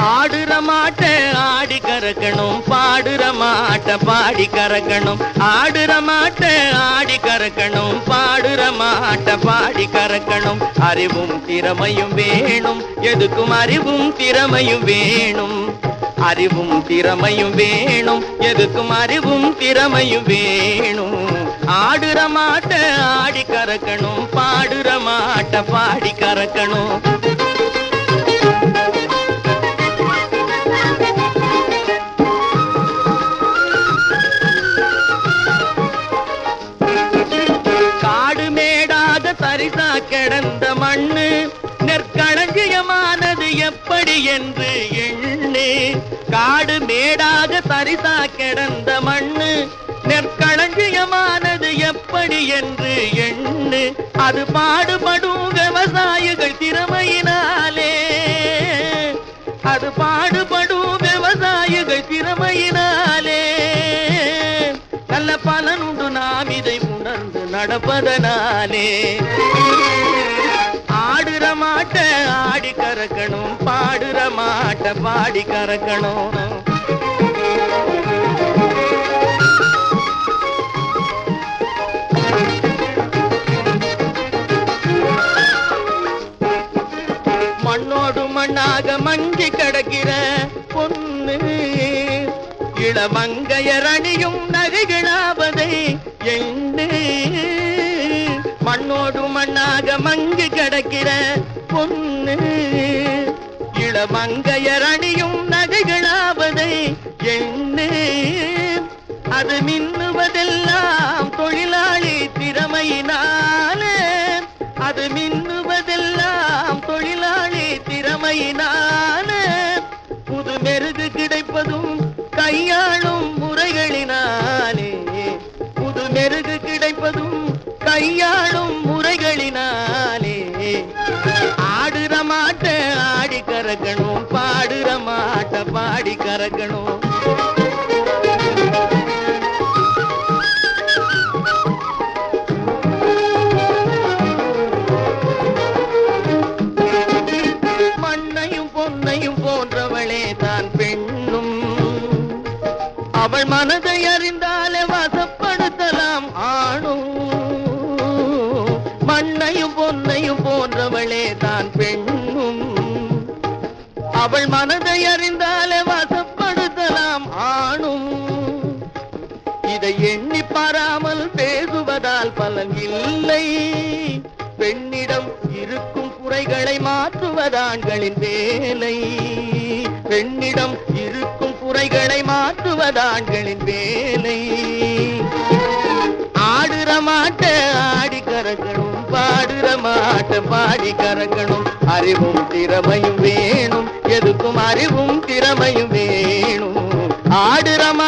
ஆடுற மாட்ட ஆடி கறக்கணும் பாடுற மாட்ட பாடி கறக்கணும் ஆடுற மாட்ட ஆடி கறக்கணும் பாடுற மாட்ட பாடி கறக்கணும் அறிவும் திறமையும் வேணும் எதுக்கும் அறிவும் திறமையும் வேணும் அறிவும் திறமையும் வேணும் எதுக்கும் அறிவும் திறமையும் வேணும் ஆடுற மாட்ட ஆடி கறக்கணும் பாடுற மாட்ட பாடி கறக்கணும் காடு மேடாக தரிசா கிடந்த மண்ணு நெற்களஞ்சியமானது எப்படி என்று எண்ணு காடு மேடாக தரிசா கிடந்த மண்ணு நெற்களஞ்சியமானது எப்படி என்று எண்ணு அது பாடுபடும் விவசாயிகள் திறமையினாலே அது பாடுபடும் விவசாயிகள் திறமையினாலே நல்ல பலனுண்டு நாம் இதை உணர்ந்து நடப்பதனாலே ஆடுற மாட்ட ஆடி கறக்கணும் பாடுற மாட்ட பாடி கறக்கணும் மண்ணோடு மண்ணாக மங்கி கிடக்கிற பொண்ணு இளமங்கையர் அணியும் நகைகளாவதை எண்ணு மண்ணோடு மண்ணாக மங்கி கிடக்கிற பொண்ணு இளமங்கையர் அணியும் நகைகளாவதை எண்ணு அது மின்னுவதெல்லாம் தொழிலாளி திறமையினாலே அது மின்னுவதெல்லாம் தொழிலாளி திறமையினாலே புது மெருகு கிடைப்பதும் கையாளும் முறைகளினாலே புது மெருகு கிடைப்பதும் கையாளும் முறைகளினாலே ஆடுற மாட்ட ஆடி கறக்கணும் பாடுற மாட்ட பாடி கறக்கணும் மண்ணையும் பொன்னையும் போன்றவளே தான் பெண்ணும் அவள் மனதை அறிந்தாலே வசப்படுத்தலாம் ஆணும் மண்ணையும் பொன்னையும் போன்றவளே தான் பெண்ணும் அவள் மனதை அறிந்தாலே வசப்படுத்தலாம் ஆணும் இதை எண்ணி பாராமல் பேசுவதால் பலன் இல்லை பெண்ணிடம் இருக்கும் குறைகளை மாற்றுவதாண்களின் வேலை பெண்ணிடம் இருக்கும் குறைகளை மாற்றுவதாண்களின் வேலை ஆடுற மாட்ட ஆடி கறக்கணும் பாடுற மாட்ட பாடி கறக்கணும் அறிவும் திறமையும் வேணும் எதுக்கும் அறிவும் திறமையும் வேணும் ஆடுற